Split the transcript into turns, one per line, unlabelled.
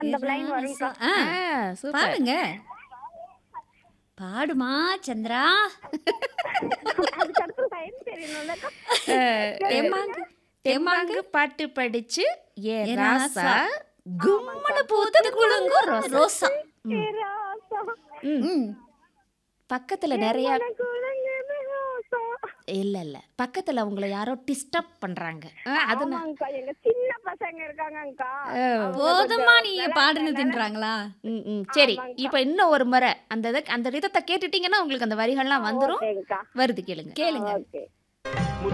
அந்த லைன் வரும்க்கா
ஆ,
ஆ, சூப்பர்
பாடுங்க பாடுமா சந்திரா
அதுக்கு அடுத்து லைன் தெரியணும்லக்கா
தெம்மாங்கு தெம்மாங்கு பாட்டு படிச்சு ஏ
ஏ
ராசா
ராசா.
கும்மன பூத்து குலுங்கும் ரோசா
ரோசா
ஏ ராசா,
ம்,
ம்
பக்கத்துல நிறைய
குலங்குது ராசா.
இல்ல இல்ல பக்கத்துல உங்களை யாரோ டிஸ்டர்ப் பண்றாங்க ஆ, அது நான்-
ஆமாங்கக்கா, எங்க சின்ன பசங்க இருக்காங்கக்கா
ஆ,
போதுமா நீங்க பாடுனதுன்றாங்களா
ம், ம், சரி
ஆமாங்கக்கா.
இப்ப இன்னும் ஒரு முறை அந்த இத- அந்த ரிதத்தை கேட்டுட்டீங்கன்னா உங்களுக்கு அந்த வரிகள்லாம் வந்துரும்
ஓகேங்கக்கா
வருது கேளுங்க
கேளுங்க
ஓகே